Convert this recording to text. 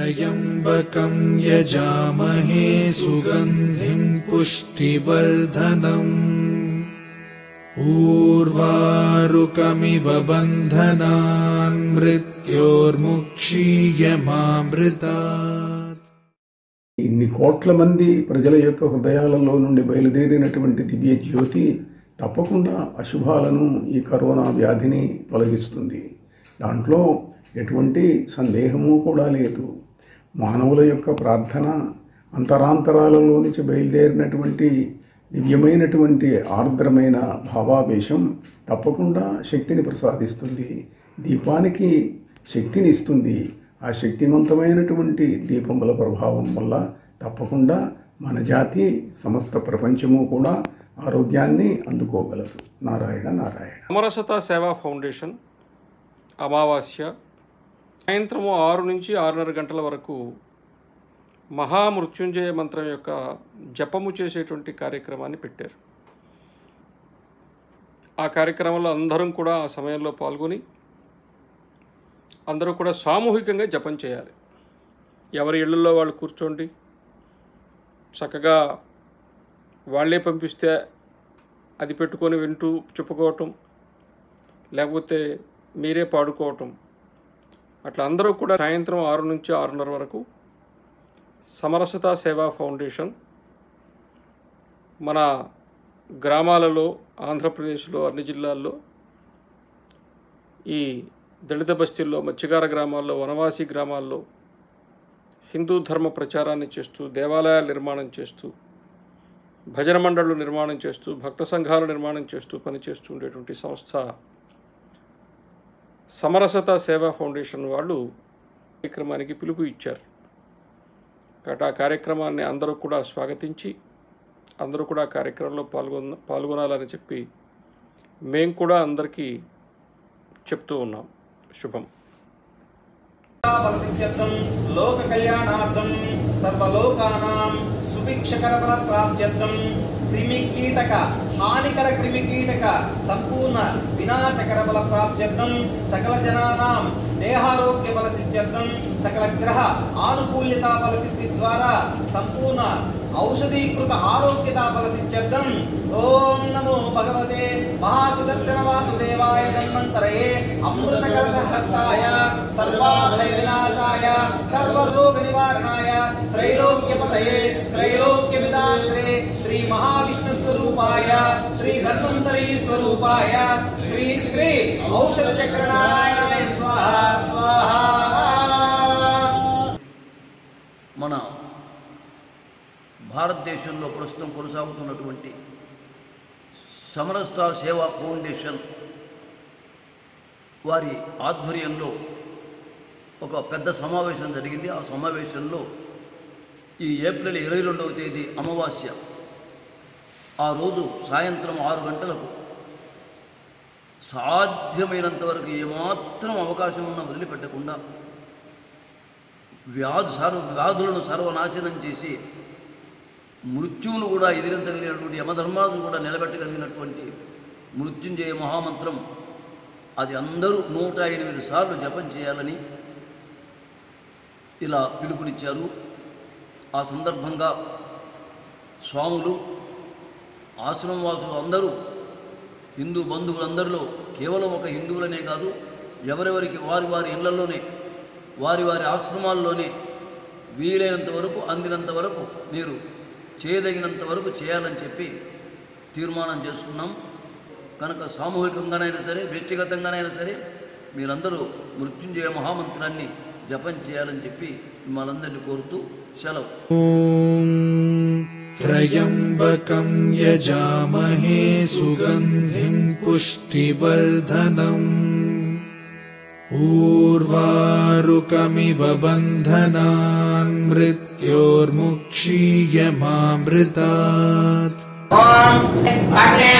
त्र्यम्बकम् यजामहे सुगन्धिम् पुष्टिवर्धनम् ऊर्वारुकमिव बन्धनान् मृत्योर्मुक्षीयमामृतात् ఇన్ని కోట్ల మంది ప్రజల యొక్క హృదయాలలో నుండి బయలుదేరినటువంటి దివ్య జ్యోతి తప్పకుండా అశుభాలను ఈ కరోనా వ్యాధిని తొలగిస్తుంది దాంట్లో ఎటువంటి సందేహము కూడా లేదు మానవుల యొక్క ప్రార్థన అంతరాంతరాలలో నుంచి బయలుదేరినటువంటి దివ్యమైనటువంటి ఆర్ద్రమైన భావావేశం తప్పకుండా శక్తిని ప్రసాదిస్తుంది దీపానికి శక్తిని ఇస్తుంది ఆ శక్తివంతమైనటువంటి దీపముల ప్రభావం వల్ల తప్పకుండా మన జాతి సమస్త ప్రపంచము కూడా ఆరోగ్యాన్ని అందుకోగలదు నారాయణ నారాయణ సమరసత సేవా ఫౌండేషన్ అమావాస్య సాయంత్రము ఆరు నుంచి ఆరున్నర గంటల వరకు మహామృత్యుంజయ మంత్రం యొక్క జపము చేసేటువంటి కార్యక్రమాన్ని పెట్టారు ఆ కార్యక్రమంలో అందరం కూడా ఆ సమయంలో పాల్గొని అందరూ కూడా సామూహికంగా జపం చేయాలి ఎవరి ఇళ్లలో వాళ్ళు కూర్చోండి చక్కగా వాళ్ళే పంపిస్తే అది పెట్టుకొని వింటూ చెప్పుకోవటం లేకపోతే మీరే పాడుకోవటం అట్లా అందరూ కూడా సాయంత్రం ఆరు నుంచి ఆరున్నర వరకు సమరసత సేవా ఫౌండేషన్ మన గ్రామాలలో ఆంధ్రప్రదేశ్లో అన్ని జిల్లాల్లో ఈ దళిత బస్తీల్లో మత్స్యకార గ్రామాల్లో వనవాసి గ్రామాల్లో హిందూ ధర్మ ప్రచారాన్ని చేస్తూ దేవాలయాల నిర్మాణం చేస్తూ భజన మండళ్ళు నిర్మాణం చేస్తూ భక్త సంఘాల నిర్మాణం చేస్తూ పనిచేస్తూ ఉండేటువంటి సంస్థ సమరసత సేవా ఫౌండేషన్ వాళ్ళు కార్యక్రమానికి పిలుపు ఇచ్చారు కాబట్టి ఆ కార్యక్రమాన్ని అందరూ కూడా స్వాగతించి అందరూ కూడా ఆ కార్యక్రమంలో పాల్గొన పాల్గొనాలని చెప్పి మేము కూడా అందరికీ చెప్తూ ఉన్నాం శుభం ఫలసిద్ధ్యర్థం లోక కళ్యాణార్థం సర్వలోకానాం సుభిక్షకర ఫల ప్రాప్త్యర్థం క్రిమి కీటక హానికర క్రిమి కీటక సంపూర్ణ వినాశకర ఫల ప్రాప్త్యర్థం సకల జనానాం దేహారోగ్య ఫల సిద్ధ్యర్థం సకల గ్రహ ఆనుకూల్యత ఫల సిద్ధి ద్వారా సంపూర్ణ ఔషధీకృత ఆరోగ్యత ఫల సిద్ధ్యర్థం ఓం నమో భగవతే మహాసుదర్శన వాసుదేవాయ ధన్వంతరయే అమృత కలసహస్తాయ సర్వాభయ వినాశాయ సర్వరోగ నివారణాయ త్రైలోక్యపతయే త్రైలోక్య విదాత్రే శ్రీ మహావిష్ణు స్వరూపాయ శ్రీ ధన్వంతరీ స్వరూపాయ శ్రీ శ్రీ ఔషధ చక్ర నారాయణాయ స్వాహ స్వాహ మన భారతదేశంలో ప్రస్తుతం కొనసాగుతున్నటువంటి సమరస్త సేవా ఫౌండేషన్ వారి ఆధ్వర్యంలో ఒక పెద్ద సమావేశం జరిగింది ఆ సమావేశంలో ఈ ఏప్రిల్ ఇరవై రెండవ తేదీ అమావాస్య ఆ రోజు సాయంత్రం ఆరు గంటలకు సాధ్యమైనంత వరకు ఏమాత్రం అవకాశం ఉన్నా వదిలిపెట్టకుండా వ్యాధు సర్వ వ్యాధులను సర్వనాశనం చేసి మృత్యువును కూడా ఎదిరించగలిగినటువంటి యమధర్మాలను కూడా నిలబెట్టగలిగినటువంటి మృత్యుంజయ మహామంత్రం అది అందరూ నూట ఎనిమిది సార్లు జపం చేయాలని ఇలా పిలుపునిచ్చారు ఆ సందర్భంగా స్వాములు ఆశ్రమవాసులు అందరూ హిందూ బంధువులందరిలో కేవలం ఒక హిందువులనే కాదు ఎవరెవరికి వారి వారి ఇళ్లలోనే వారి వారి ఆశ్రమాల్లోనే వీలైనంత వరకు అందినంత వరకు మీరు చేయదగినంత వరకు చేయాలని చెప్పి తీర్మానం చేసుకున్నాం కనుక సామూహికంగానైనా సరే వ్యక్తిగతంగానైనా సరే మీరందరూ మృత్యుంజయ మహామంత్రాన్ని జపం చేయాలని చెప్పి మిమ్మల్ని కోరుతూ సెలవు त्र्यम्बकम् यजामहे सुगन्धिम् पुष्टिवर्धनम् ऊर्वारुकमिव बन्धनान् मृत्योर्मुक्षीयमामृतात् ॐ अग्ने